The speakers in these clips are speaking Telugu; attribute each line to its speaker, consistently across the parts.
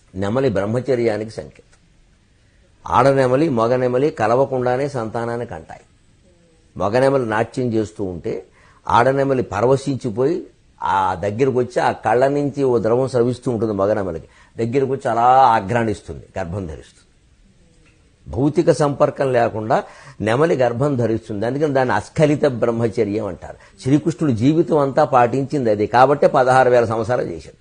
Speaker 1: నెమలి బ్రహ్మచర్యానికి సంకేతం ఆడనెమలి మగనెమలి కలవకుండానే సంతానాన్ని కంటాయి మగనెమలి నాట్యం చేస్తూ ఉంటే ఆడనెమలి పరవశించిపోయి ఆ దగ్గరకు వచ్చి ఆ కళ్ళ నుంచి ఓ ద్రవం స్రవిస్తూ ఉంటుంది మగనెమలికి దగ్గరకు వచ్చి అలా ఆఘ్రాణిస్తుంది గర్భం ధరిస్తుంది భౌతిక సంపర్కం లేకుండా నెమలి గర్భం ధరిస్తుంది అందుకని దాన్ని అస్ఖలిత బ్రహ్మచర్యం అంటారు శ్రీకృష్ణుడు జీవితం అంతా పాటించింది అది కాబట్టే పదహారు వేల సంవత్సరాలు చేశాడు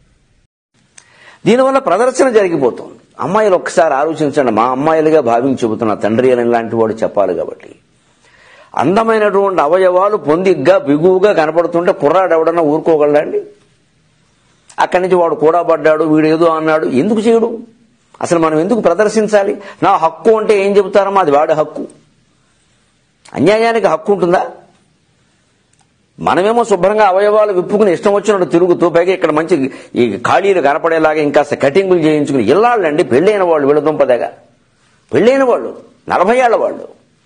Speaker 2: దీనివల్ల ప్రదర్శన జరిగిపోతుంది అమ్మాయిలు ఒక్కసారి ఆలోచించండి మా అమ్మాయిలుగా భావించి చెబుతున్న తండ్రి అని లాంటి వాడు చెప్పాలి కాబట్టి అందమైనటువంటి అవయవాలు పొందిగ్గా బిగువుగా కనపడుతుంటే కుర్రాడు ఎవడన్నా ఊరుకోగలడండి అక్కడి నుంచి వాడు కూడా పడ్డాడు వీడు ఏదో అన్నాడు ఎందుకు చేయడు అసలు మనం ఎందుకు ప్రదర్శించాలి నా హక్కు అంటే ఏం చెబుతారమ్మా అది వాడి హక్కు అన్యాయానికి హక్కు ఉంటుందా మనమేమో శుభ్రంగా అవయవాలు విప్పుకుని ఇష్టం వచ్చినట్టు తిరుగుతూ పైగా ఇక్కడ మంచి ఈ ఖాళీలు కనపడేలాగా ఇంకా కటింగులు చేయించుకుని ఇల్లాళ్ళండి పెళ్ళైన వాళ్ళు వీళ్ళ దుంపదగా పెళ్ళైన వాళ్ళు నలభై ఏళ్ల వాళ్ళు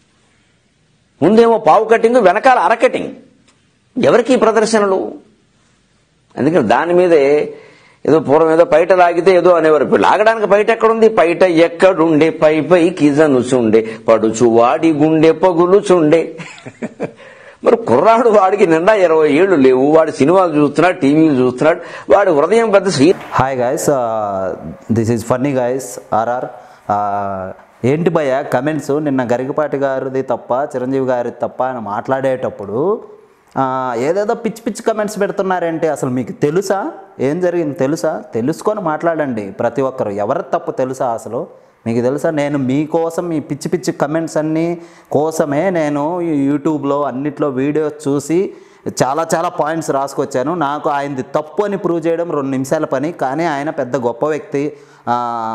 Speaker 2: ముందేమో పావు కటింగ్ వెనకాల అర కటింగ్ ఎవరికి ఈ ప్రదర్శనలు అందుకని దాని మీదే ఏదో పూర్వం ఏదో పైట లాగితే ఏదో అనేవారు ఇప్పుడు లాగడానికి పైట ఎక్కడుంది పైట ఎక్కడుండే పై పై కిజనుచుండే పడుచు వాడి గుండె పగులుచుండే మరి కుర్రాడు వాడికి నిండా ఇరవై ఏళ్ళు లేవు వాడు సినిమాలు చూస్తున్నాడు టీవీలు చూస్తున్నాడు వాడి హృదయం పెద్ద శ్రీ
Speaker 3: hi guys this is funny guys RR ఏంటి భయ్య కమెంట్స్ నిన్న గరికపాటి గారిది తప్ప చిరంజీవి గారిది తప్ప ఆయన మాట్లాడేటప్పుడు ఆ, ఏదేదో పిచ్చి పిచ్చి కమెంట్స్ పెడుతున్నారేంటి అసలు మీకు తెలుసా ఏం జరిగింది తెలుసా తెలుసుకొని మాట్లాడండి ప్రతి ఒక్కరు ఎవరి తప్పు తెలుసా అసలు మీకు తెలుసా నేను మీకోసం ఈ పిచ్చి పిచ్చి కమెంట్స్ అన్నీ కోసమే నేను ఈ యూట్యూబ్లో అన్నిట్లో వీడియోస్ చూసి చాలా చాలా పాయింట్స్ రాసుకొచ్చాను నాకు ఆయనది తప్పు అని ప్రూవ్ చేయడం రెండు నిమిషాల పని కానీ ఆయన పెద్ద గొప్ప వ్యక్తి ఆ,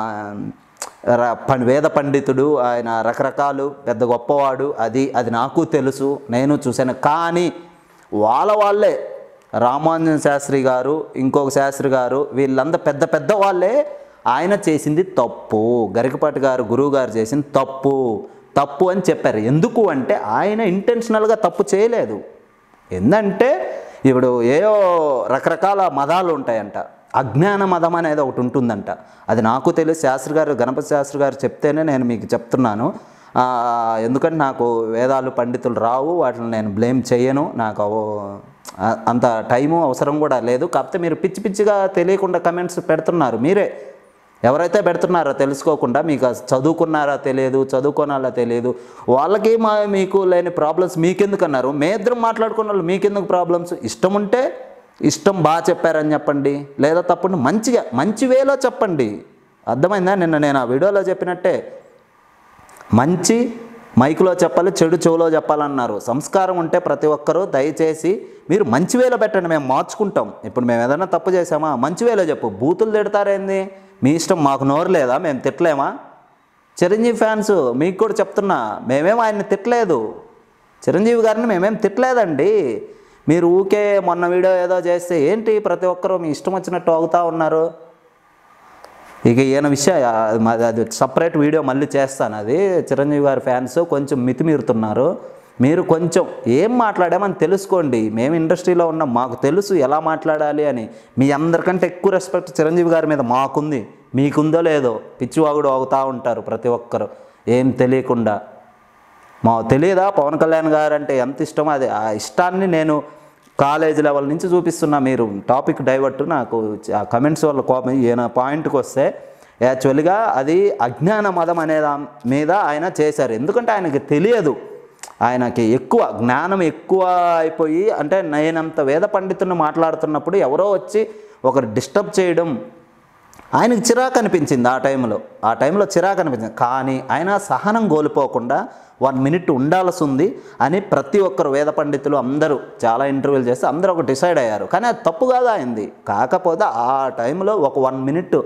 Speaker 3: ర- పం- వేద పండితుడు ఆయన రకరకాలు పెద్ద గొప్పవాడు అది అది నాకు తెలుసు నేను చూశాను కానీ వాళ్ళ వాళ్ళే రామానుజన్ శాస్త్రి గారు ఇంకొక శాస్త్రి గారు వీళ్ళంతా పెద్ద పెద్ద వాళ్ళే ఆయన చేసింది తప్పు గరికపాటి గారు గురువు గారు చేసింది తప్పు తప్పు అని చెప్పారు ఎందుకు అంటే ఆయన ఇంటెన్షనల్గా తప్పు చేయలేదు ఏందంటే ఇప్పుడు ఏవో రకరకాల మతాలు ఉంటాయంట అజ్ఞాన మతం అనేది ఒకటి ఉంటుందంట అది నాకు తెలియదు శాస్త్రి గారు గణపతి శాస్త్రి గారు చెప్తేనే నేను మీకు చెప్తున్నాను ఆ, ఎందుకంటే నాకు వేదాలు పండితులు రావు వాటిని నేను బ్లేమ్ చేయను నాకు అవ- ఆ- అంత టైము అవసరం కూడా లేదు కాకపోతే మీరు పిచ్చి పిచ్చిగా తెలియకుండా కమెంట్స్ పెడుతున్నారు మీరే ఎవరైతే పెడుతున్నారో తెలుసుకోకుండా మీకు అసలు చదువుకున్నారా తెలియదు చదువుకోనాలా తెలియదు వాళ్ళకి మా మీకు లేని ప్రాబ్లమ్స్ మీకెందుకు అన్నారు మే ఇద్దరం మాట్లాడుకున్న వాళ్ళు మీకెందుకు ప్రాబ్లమ్స్ ఇష్టం ఉంటే ఇష్టం బాగా చెప్పారని చెప్పండి లేదా తప్పండి మంచిగా మంచి వేలో చెప్పండి అర్థమైందా నిన్న నేను ఆ వీడియోలో చెప్పినట్టే మంచి మైకులో చెప్పాలి చెడు చెవులో చెప్పాలన్నారు సంస్కారం ఉంటే ప్రతి ఒక్కరూ దయచేసి మీరు మంచి వేలో పెట్టండి మేము మార్చుకుంటాం ఇప్పుడు మేము ఏదైనా తప్పు చేసామా మంచి వేలో చెప్పు బూతులు తిడతారేంది మీ ఇష్టం మాకు నోరు లేదా మేము తిట్టలేమా చిరంజీవి ఫ్యాన్స్ మీకు కూడా చెప్తున్నా మేమేం ఆయన్ని తిట్టలేదు చిరంజీవి గారిని మేమేం తిట్టలేదండి మీరు ఊకే మొన్న వీడియో ఏదో చేస్తే ఏంటి ప్రతి ఒక్కరూ మీ ఇష్టం వచ్చినట్టు అవుతా ఉన్నారు ఇక ఈయన విషయం అది మాది అది సపరేట్ వీడియో మళ్ళీ చేస్తాను అది చిరంజీవి గారి ఫ్యాన్స్ కొంచెం మితిమీరుతున్నారు మీరు కొంచెం ఏం మాట్లాడామని తెలుసుకోండి మేము ఇండస్ట్రీలో ఉన్నాం మాకు తెలుసు ఎలా మాట్లాడాలి అని మీ అందరికంటే ఎక్కువ రెస్పెక్ట్ చిరంజీవి గారి మీద మాకుంది మీకుందో లేదో పిచ్చివాగుడు అవుతూ ఉంటారు ప్రతి ఒక్కరు ఏం తెలియకుండా మా తెలియదా పవన్ కళ్యాణ్ గారు అంటే ఎంత ఇష్టమో అది ఆ ఇష్టాన్ని నేను కాలేజ్ లెవెల్ నుంచి చూపిస్తున్నా మీరు టాపిక్ డైవర్ట్ నాకు ఆ కమెంట్స్ వల్ల కోపం ఈయన పాయింట్కి వస్తే యాక్చువల్గా అది అజ్ఞాన మతం అనే దాని మీద ఆయన చేశారు ఎందుకంటే ఆయనకి తెలియదు ఆయనకి ఎక్కువ జ్ఞానం ఎక్కువ అయిపోయి అంటే నేనంత వేద పండితుని మాట్లాడుతున్నప్పుడు ఎవరో వచ్చి ఒకరు డిస్టర్బ్ చేయడం ఆయనకు చిరాకు అనిపించింది ఆ టైంలో ఆ టైంలో చిరాకు అనిపించింది కానీ ఆయన సహనం కోల్పోకుండా వన్ మినిట్ ఉండాల్సి ఉంది అని ప్రతి ఒక్కరు వేద పండితులు అందరూ చాలా ఇంటర్వ్యూలు చేస్తే అందరూ ఒక డిసైడ్ అయ్యారు కానీ అది తప్పు కాదు అయింది కాకపోతే ఆ టైంలో ఒక వన్ మినిట్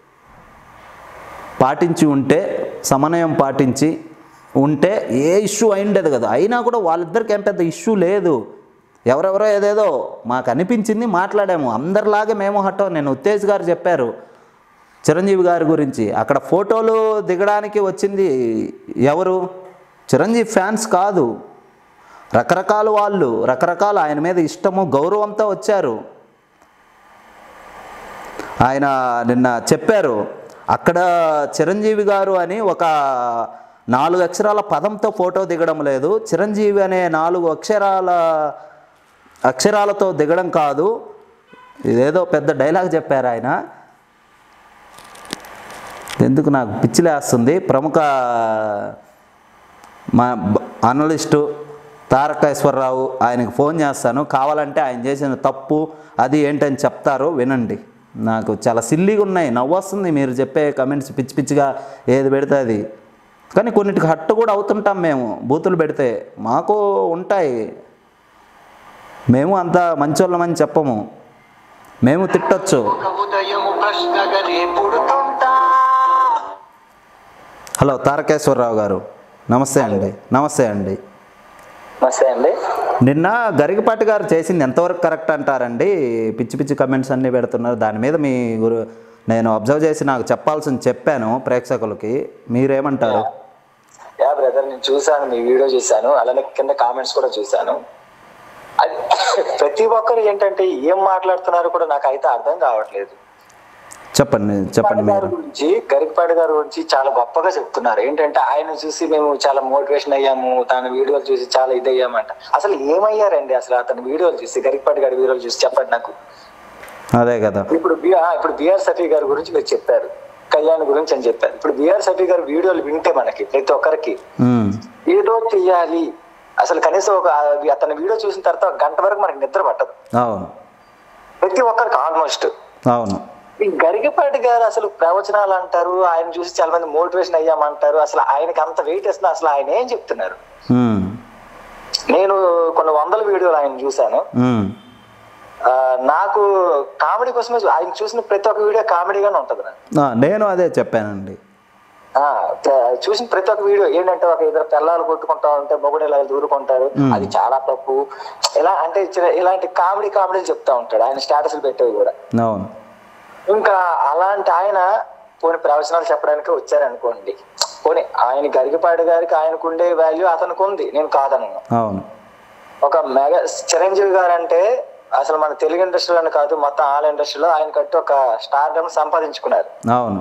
Speaker 3: పాటించి ఉంటే సమన్వయం పాటించి ఉంటే ఏ ఇష్యూ అయిండేది కదా అయినా కూడా వాళ్ళిద్దరికి ఏం పెద్ద ఇష్యూ లేదు ఎవరెవరో ఏదేదో మాకు అనిపించింది మాట్లాడాము అందరిలాగే మేము హట్టం నేను ఉత్తేజ్ గారు చెప్పారు చిరంజీవి గారి గురించి అక్కడ ఫోటోలు దిగడానికి వచ్చింది ఎవరు చిరంజీవి ఫ్యాన్స్ కాదు రకరకాల వాళ్ళు రకరకాల ఆయన మీద ఇష్టము గౌరవంతో వచ్చారు ఆయన నిన్న చెప్పారు అక్కడ చిరంజీవి గారు అని ఒక నాలుగు అక్షరాల పదంతో ఫోటో దిగడం లేదు చిరంజీవి అనే నాలుగు అక్షరాల అక్షరాలతో దిగడం కాదు ఇదేదో పెద్ద డైలాగ్ చెప్పారు ఆయన ఎందుకు నాకు పిచ్చిలేస్తుంది ప్రముఖ మా బ- అనలిస్టు తారకేశ్వరరావు ఆయనకు ఫోన్ చేస్తాను కావాలంటే ఆయన చేసిన తప్పు అది ఏంటని చెప్తారు వినండి నాకు చాలా సిల్లీగా ఉన్నాయి నవ్వు వస్తుంది మీరు చెప్పే కమెంట్స్ పిచ్చి పిచ్చిగా ఏది పెడితే అది కానీ కొన్నిటికి హట్టు కూడా అవుతుంటాం మేము బూతులు పెడితే మాకు ఉంటాయి మేము అంత మంచోళ్ళమని చెప్పము మేము తిట్టొచ్చు
Speaker 4: ఒక ఉదయం ప్రశ్నగా నే పుడుతుంటా
Speaker 3: హలో తారకేశ్వరరావు గారు నమస్తే అండి నమస్తే అండి
Speaker 4: నమస్తే అండి
Speaker 3: నిన్న గరికపాటి గారు చేసింది ఎంతవరకు కరెక్ట్ అంటారండి పిచ్చి పిచ్చి కమెంట్స్ అన్నీ పెడుతున్నారు దాని మీద మీ గురు నేను అబ్జర్వ్ చేసి నాకు చెప్పాల్సింది చెప్పాను ప్రేక్షకులకి మీరేమంటారు
Speaker 5: యా బ్రదర్ నేను చూసాను మీ వీడియో చూసాను అలానే కింద కామెంట్స్ కూడా చూసాను అది ప్రతి ఒక్కరు ఏంటంటే ఏం మాట్లాడుతున్నారో కూడా నాకు అయితే అర్థం కావట్లేదు
Speaker 3: చెప్పండి చెప్పండి
Speaker 5: గారి
Speaker 3: మీరు
Speaker 5: గురించి గరికపాటి గారి గురించి చాలా గొప్పగా చెప్తున్నారు ఏంటంటే ఆయన చూసి మేము చాలా మోటివేషన్ అయ్యాము తన వీడియోలు చూసి చాలా ఇది అయ్యామంట అసలు ఏమయ్యారండి అసలు అతని వీడియోలు చూసి గరికపాటి గారి వీడియోలు చూసి చెప్పండి నాకు
Speaker 3: అదే కదా
Speaker 5: ఇప్పుడు బి- ఆ, ఇప్పుడు బిఆర్ సఫీ గారి గురించి మీరు చెప్పారు కళ్యాణ్ గురించి అని చెప్పారు ఇప్పుడు బిఆర్ సఫీ గారి వీడియోలు వింటే మనకి ప్రతి ఒక్కరికి
Speaker 3: ఉమ్,
Speaker 5: ఏదో చెయ్యాలి అసలు కనీసం ఒక ఆ- అతని వీడియో చూసిన తర్వాత ఒక గంట వరకు మనకి నిద్ర పట్టదు
Speaker 3: అవును
Speaker 5: ప్రతి ఒక్కరికి ఆల్మోస్ట్
Speaker 3: అవును
Speaker 5: ఈ గరికపాటి గారు అసలు ప్రవచనాలు అంటారు ఆయన చూసి చాలా మంది మోటివేషన్ అయ్యామంటారు అసలు ఆయనకి అంత వెయిట్ ఇస్తున్నా అసలు ఆయన ఏం చెప్తున్నారు
Speaker 3: ఉమ్,
Speaker 5: నేను కొన్ని వందల వీడియోలు ఆయన చూశాను
Speaker 3: ఉమ్,
Speaker 5: ఆ, నాకు కామెడీ కోసమే చూ- ఆయన చూసిన ప్రతి ఒక్క వీడియో కామెడీగానే ఉంటది నాకు
Speaker 3: ఆ, నేను అదే చెప్పానండి
Speaker 5: ఆ, ప్ర- చూసిన ప్రతి ఒక్క వీడియో ఏంటంటే ఒక ఇద్దరు పిల్లలు కొట్టుకుంటా ఉంటే మొగుడు ఇలా దూరుకుంటారు అది చాలా తప్పు ఇలా అంటే చిన్న- ఇలాంటి కామెడీ కామెడీలు చెప్తా ఉంటాడు ఆయన స్టేటస్లు పెట్టేవి కూడా
Speaker 3: అవును
Speaker 5: ఇంకా అలాంటి ఆయన పోనీ ప్రవచనాలు చెప్పడానికి వచ్చారనుకోండి పోనీ ఆయన గరికపాటి గారికి ఆయనకు ఉండే వాల్యూ అతనికి ఉంది నేను కాదనను
Speaker 3: అవును
Speaker 5: ఒక మెగా చిరంజీవి గారు అంటే అసలు మన తెలుగు ఇండస్ట్రీలోనే కాదు మొత్తం ఆల్ ఇండస్ట్రీలో ఆయన కట్టి ఒక స్టార్డమ్ సంపాదించుకున్నారు
Speaker 3: అవును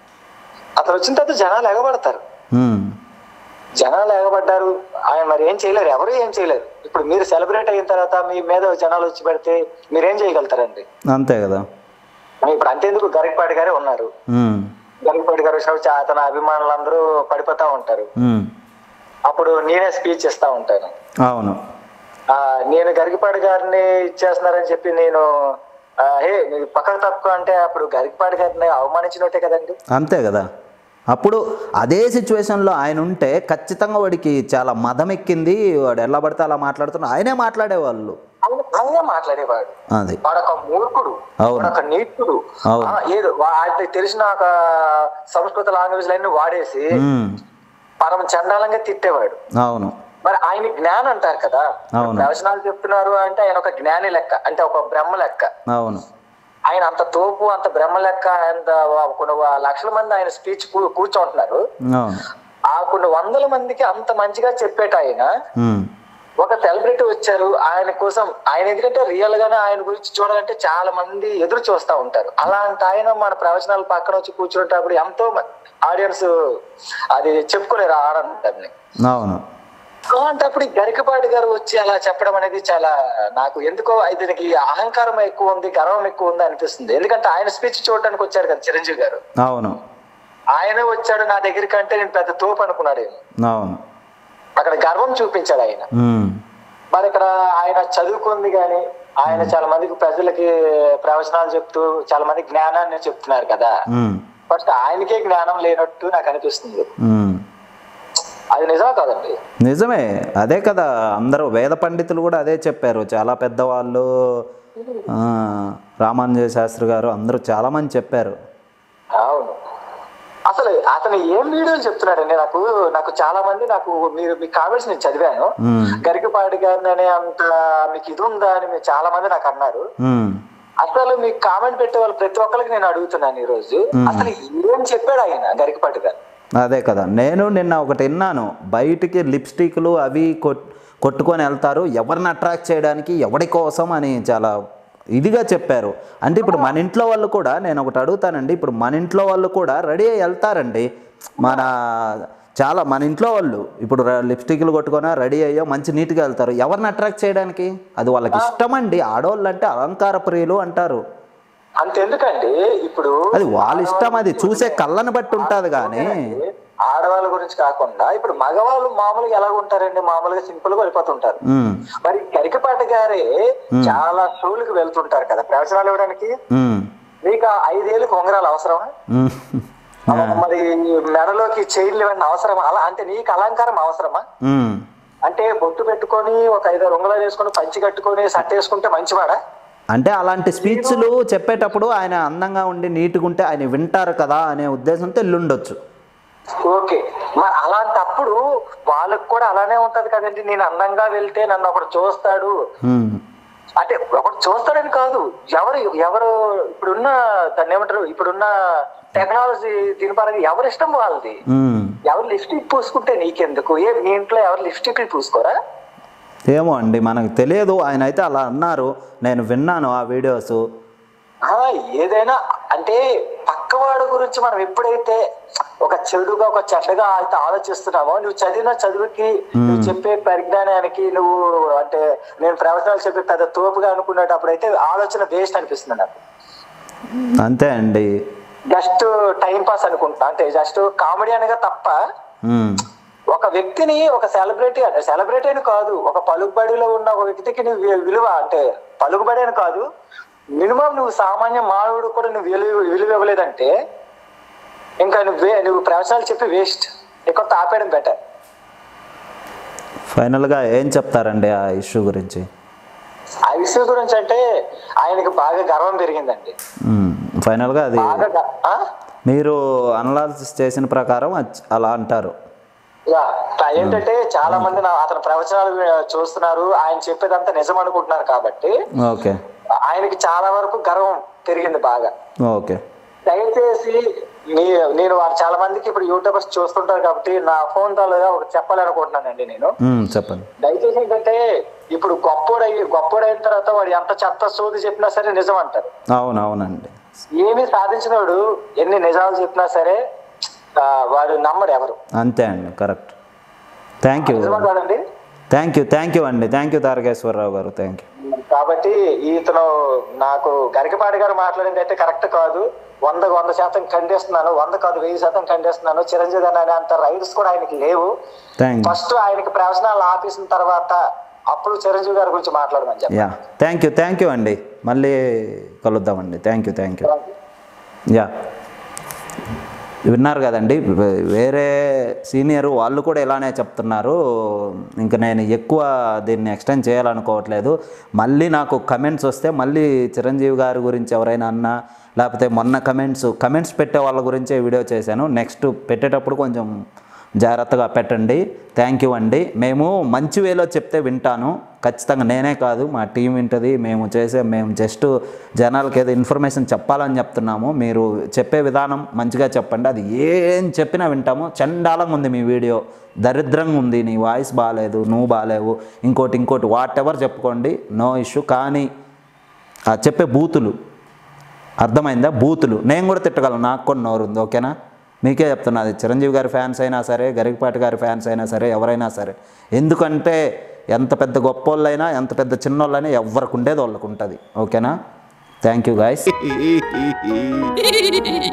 Speaker 5: అతను వచ్చిన తర్వాత జనాలు ఎగబడతారు
Speaker 3: ఉమ్,
Speaker 5: జనాలు ఎగబడ్డారు ఆయన మరి ఏం చేయలేరు ఎవరు ఏం చేయలేరు ఇప్పుడు మీరు సెలబ్రేట్ అయిన తర్వాత మీ మీద జనాలు వచ్చి పెడితే మీరేం చేయగలుగుతారండి
Speaker 3: అంతే కదా
Speaker 5: ఇప్పుడు అంతేందుకు గరికపాటి గారే ఉన్నారు
Speaker 3: ఉమ్,
Speaker 5: గరికపాటి గారు వచ్చినప్పుడు చా- అతని అభిమానులందరూ పడిపోతా ఉంటారు
Speaker 3: ఉమ్,
Speaker 5: అప్పుడు నేనే స్పీచ్ ఇస్తా ఉంటాను
Speaker 3: అవును
Speaker 5: ఆ నేను గరికపాటి గారిని ఇచ్చేస్తున్నారని చెప్పి నేను ఆ, హే మీరు పక్కకు తప్పుకో అంటే అప్పుడు గరికపాటి గారిని అవమానించినట్టే కదండి
Speaker 3: అంతే కదా అప్పుడు అదే సిచ్యువేషన్లో ఆయన ఉంటే ఖచ్చితంగా వాడికి చాలా మదం ఎక్కింది వాడు ఎలా పడితే అలా మాట్లాడుతున్నా ఆయనే మాట్లాడేవాళ్ళు
Speaker 5: ఆయన ఆయనే మాట్లాడేవాడు
Speaker 3: అది
Speaker 5: వాడొక మూర్ఖుడు
Speaker 3: అవును.
Speaker 5: వాడొక నీచుడు
Speaker 3: అవును.
Speaker 5: ఆ, ఏదో వా- ఆయనకి తెలిసిన ఒక సంస్కృత లాంగ్వేజ్ లన్నీ వాడేసి
Speaker 3: ఉమ్,
Speaker 5: పరమ చండాలంగా తిట్టేవాడు
Speaker 3: అవును
Speaker 5: మరి ఆయన జ్ఞానం అంటారు కదా
Speaker 3: అవును.
Speaker 5: ప్రవచనాలు చెప్తున్నారు అంటే ఆయన ఒక జ్ఞాని లెక్క అంటే ఒక బ్రహ్మ లెక్క
Speaker 3: అవును
Speaker 5: ఆయన అంత తోపు అంత బ్రహ్మ లెక్క అంత వా- కొన్ని వా- లక్షల మంది ఆయన స్పీచ్ కూర్చోంటున్నారు
Speaker 3: అవును
Speaker 5: ఆ కొన్ని వందల మందికి అంత మంచిగా చెప్పేట ఆయన
Speaker 3: ఉమ్,
Speaker 5: ఒక సెలబ్రిటీ వచ్చారు ఆయన కోసం ఆయన ఎందుకంటే రియల్ గానే ఆయన గురించి చూడాలంటే చాలా మంది ఎదురు చూస్తా ఉంటారు అలాంటి ఆయన మన ప్రవచనాలు పక్కన వచ్చి కూర్చునేటప్పుడు ఎంతో ఆడియన్స్ అది చెప్పుకోలేరు ఆడంటాన్ని
Speaker 3: అవును
Speaker 5: అలాంటప్పుడు ఈ గరికపాటి గారు వచ్చి అలా చెప్పడం అనేది చాలా నాకు ఎందుకో దీనికి అహంకారం ఎక్కువ ఉంది గర్వం ఎక్కువ ఉంది అనిపిస్తుంది ఎందుకంటే ఆయన స్పీచ్ చూడడానికి వచ్చారు కదా చిరంజీవి గారు
Speaker 3: అవును
Speaker 5: ఆయన వచ్చాడు నా దగ్గరికి అంటే నేను పెద్ద తోపు అనుకున్నాడు ఆయన.
Speaker 3: అవును
Speaker 5: అక్కడ గర్వం చూపించాడు ఆయన
Speaker 3: ఉమ్,
Speaker 5: మరి ఇక్కడ ఆయన చదువుకుంది కానీ ఆయన చాలా మందికి ప్రజలకి ప్రవచనాలు చెప్తూ చాలా మంది జ్ఞానాన్ని చెప్తున్నారు కదా
Speaker 3: ఉమ్,
Speaker 5: ఫస్ట్ ఆయనకే జ్ఞానం లేనట్టు నాకు అనిపిస్తుంది
Speaker 3: ఉమ్.
Speaker 5: అది నిజమే కదండి
Speaker 3: నిజమే అదే కదా అందరూ వేద పండితులు కూడా అదే చెప్పారు చాలా పెద్దవాళ్ళు ఆ, రామానుజయ శాస్త్రి గారు అందరూ చాలామంది చెప్పారు
Speaker 5: అవును అసలు అతను ఏం వీడియోలు చెప్తున్నాడండి నాకు నాకు చాలా మంది నాకు మీరు మీ కామెంట్స్ నేను చదివాను
Speaker 3: ఉమ్,
Speaker 5: గరికపాటి గారిని అనే అంత మీకు ఇది ఉందా అని మీరు చాలా మంది నాకు అన్నారు
Speaker 3: ఉమ్,
Speaker 5: అసలు మీకు కామెంట్ పెట్టే వాళ్ళు ప్రతి ఒక్కరికి నేను అడుగుతున్నాను ఈ రోజు అసలు ఏం చెప్పాడు ఆయన గరికపాటి గారు
Speaker 3: అదే కదా నేను నిన్న ఒకటి విన్నాను బయటికి లిప్స్టిక్లు అవి కొట్ కొట్టుకొని వెళ్తారు ఎవరిని అట్రాక్ట్ చేయడానికి ఎవడి కోసం అని చాలా ఇదిగా చెప్పారు అంటే ఇప్పుడు మన ఇంట్లో వాళ్ళు కూడా నేను ఒకటి అడుగుతానండి ఇప్పుడు మన ఇంట్లో వాళ్ళు కూడా రెడీ అయ్యి వెళ్తారండి మన చాలా మన ఇంట్లో వాళ్ళు ఇప్పుడు లిప్స్టిక్లు కొట్టుకొని రెడీ అయ్యో మంచి నీట్గా వెళ్తారు ఎవరిని అట్రాక్ట్ చేయడానికి అది వాళ్ళకి ఇష్టం అండి ఆడవాళ్ళు అంటే అలంకార ప్రియులు అంటారు
Speaker 5: అంతెందుకండి ఇప్పుడు
Speaker 3: అది వాళ్ళ ఇష్టం అది చూసే కళ్ళని బట్టి ఉంటుంది కానీ
Speaker 5: ఆడవాళ్ళ గురించి కాకుండా ఇప్పుడు మగవాళ్ళు మామూలుగా ఎలా ఉంటారండి మామూలుగా సింపుల్ గా వెళ్ళిపోతుంటారు
Speaker 3: ఉమ్,
Speaker 5: మరి గరికపాటి గారే చాలా షోలకు వెళ్తుంటారు కదా ప్రవచనాలు ఇవ్వడానికి
Speaker 3: ఉమ్,
Speaker 5: మీకు ఆ ఐదేళ్ళకి ఉంగరాలు అవసరమా
Speaker 3: ఉమ్.
Speaker 5: మరి మెడలోకి చైన్లు ఇవన్నీ అవసరమా అలా అంటే నీకు అలంకారం అవసరమా
Speaker 3: ఉమ్.
Speaker 5: అంటే బొట్టు పెట్టుకొని ఒక ఐదారు ఉంగరాలు వేసుకొని పంచి కట్టుకొని సట్ వేసుకుంటే మంచివాడా
Speaker 3: అంటే అలాంటి స్పీచ్లు చెప్పేటప్పుడు ఆయన అందంగా ఉండి నీట్గా ఉంటే ఆయన వింటారు కదా అనే ఉద్దేశంతో ఎల్లుండొచ్చు
Speaker 5: ఓకే మరి అలాంటప్పుడు వాళ్ళకి కూడా అలానే ఉంటది కదండి నేను అందంగా వెళ్తే నన్ను ఒకడు చూస్తాడు
Speaker 3: ఉమ్,
Speaker 5: అంటే ఒకడు చూస్తాడని కాదు ఎవరు ఎవరు ఇప్పుడున్న దాన్ని ఏమంటారు ఇప్పుడున్న టెక్నాలజీ దీని పరంగా ఎవరి ఇష్టం వాళ్ళది
Speaker 3: ఉమ్.
Speaker 5: ఎవరు లిప్స్టిక్ పూసుకుంటే నీకెందుకు ఏ మీ ఇంట్లో ఎవరు లిప్స్టిక్ పూసుకోరా
Speaker 3: ఏమో అండి మనకు తెలియదు ఆయన అయితే అలా అన్నారు నేను విన్నాను ఆ వీడియోస్
Speaker 5: ఆ, ఏదైనా అంటే పక్కవాడు గురించి మనం ఎప్పుడైతే ఒక చెడుగా ఒక చెడ్డగా అయితే ఆలోచిస్తున్నామో నువ్వు చదివిన చదువుకి నువ్వు చెప్పే పరిజ్ఞానానికి నువ్వు అంటే నేను ప్రవచనాలు చెప్పే పెద్ద తోపుగా అనుకునేటప్పుడు అయితే ఆలోచన వేస్ట్ అనిపిస్తుంది నాకు
Speaker 3: అంతే అండి
Speaker 5: జస్ట్ టైం పాస్ అనుకుంటున్నా అంటే జస్ట్ కామెడీ అనగా తప్ప
Speaker 3: ఉమ్,
Speaker 5: ఒక వ్యక్తిని ఒక సెలబ్రిటీ అంటే సెలబ్రిటీ అని కాదు ఒక పలుకుబడిలో ఉన్న ఒక వ్యక్తికి నువ్వు వి- విలువ అంటే పలుకుబడి అని కాదు మినిమం నువ్వు సామాన్య మానవుడు కూడా నువ్వు విలువ విలువ ఇవ్వలేదంటే ఇంకా నువ్వే నువ్వు ప్రవచనాలు చెప్పి వేస్ట్ ఎక్కువ తాపేయడం బెటర్
Speaker 3: ఫైనల్గా ఏం చెప్తారండి ఆ ఇష్యూ గురించి
Speaker 5: ఆ విషయం గురించి అంటే ఆయనకి బాగా గర్వం పెరిగిందండి
Speaker 3: ఉమ్, ఫైనల్గా అది
Speaker 5: బాగా గ- ఆ?
Speaker 3: మీరు అనాలిసిస్ చేసిన ప్రకారం అది అలా అంటారు
Speaker 5: యా, ఏంటంటే చాలా మంది నా అతని ప్రవచనాలు వి- చూస్తున్నారు ఆయన చెప్పేదంతా నిజం అనుకుంటున్నారు కాబట్టి
Speaker 3: ఓకే
Speaker 5: ఆయనకి చాలా వరకు గర్వం పెరిగింది బాగా
Speaker 3: ఓకే
Speaker 5: దయచేసి మీ నేను వారు చాలా మందికి ఇప్పుడు యూట్యూబర్స్ చూస్తుంటారు కాబట్టి నా ఫోన్ ద్వారా ఒకటి చెప్పాలనుకుంటున్నానండి నేను
Speaker 3: ఉమ్, చెప్పండి
Speaker 5: దయచేసి ఏంటంటే ఇప్పుడు గొప్పోడై గొప్పోడైన తర్వాత వాడు ఎంత చెత్త సోది చెప్పినా సరే నిజం అంటారు
Speaker 3: అవును అవునండి
Speaker 5: ఏమీ సాధించినోడు ఎన్ని నిజాలు చెప్పినా సరే ఆ, వాడు నమ్మడు ఎవరు
Speaker 3: అంతే అండి కరెక్ట్ థ్యాంక్ యూ
Speaker 5: నిజమా కాదండి
Speaker 3: థ్యాంక్ యూ థ్యాంక్ యూ అండి థ్యాంక్ యూ తారకేశ్వరరావు గారు థ్యాంక్ యూ
Speaker 5: కాబట్టి ఇతను నాకు గరికపాటి గారు మాట్లాడింది అయితే కరెక్ట్ కాదు వంద వంద శాతం ఖండిస్తున్నాను వంద కాదు వెయ్యి శాతం ఖండిస్తున్నాను చిరంజీవి గారు అనే అంత రైట్స్ కూడా ఆయనకి లేవు
Speaker 3: థ్యాంక్ యూ
Speaker 5: ఫస్ట్ ఆయనకి ప్రవచనాలు ఆపేసిన తర్వాత అప్పుడు చిరంజీవి గారి గురించి మాట్లాడమని చెప్పి
Speaker 3: yeah thank you thank you అండి మళ్ళీ కలుద్దామండి thank you thank you yeah విన్నారు కదండి వే- వేరే సీనియర్ వాళ్ళు కూడా ఇలానే చెప్తున్నారు ఇంకా నేను ఎక్కువ దీన్ని ఎక్స్టెండ్ చేయాలనుకోవట్లేదు మళ్ళీ నాకు కమెంట్స్ వస్తే మళ్ళీ చిరంజీవి గారి గురించి ఎవరైనా అన్నా లేకపోతే మొన్న కమెంట్స్ కమెంట్స్ పెట్టే వాళ్ళ గురించే వీడియో చేశాను నెక్స్ట్ పెట్టేటప్పుడు కొంచెం జాగ్రత్తగా పెట్టండి థ్యాంక్ యూ అండి మేము మంచి వేలో చెప్తే వింటాను ఖచ్చితంగా నేనే కాదు మా టీం వింటుంది మేము చేసే మేము జస్ట్ జనాలకి ఏదో ఇన్ఫర్మేషన్ చెప్పాలని చెప్తున్నాము మీరు చెప్పే విధానం మంచిగా చెప్పండి అది ఏం చెప్పినా వింటాము చండాలంగా ఉంది మీ వీడియో దరిద్రంగా ఉంది నీ వాయిస్ బాగాలేదు నువ్వు బాగాలేవు ఇంకోటి ఇంకోటి వాట్ ఎవర్ చెప్పుకోండి నో ఇష్యూ కానీ ఆ చెప్పే బూతులు అర్థమైందా బూతులు నేను కూడా తిట్టగలను నాకు కూడా నోరు ఉంది ఓకేనా మీకే చెప్తున్నా అది చిరంజీవి గారి ఫ్యాన్స్ అయినా సరే గరికపాటి గారి ఫ్యాన్స్ అయినా సరే ఎవరైనా సరే ఎందుకంటే ఎంత పెద్ద గొప్పోళ్ళైనా ఎంత పెద్ద చిన్నోళ్ళైనా ఎవరికి ఉండేది వాళ్ళకు ఉంటుంది ఓకేనా థ్యాంక్ యూ గాయస్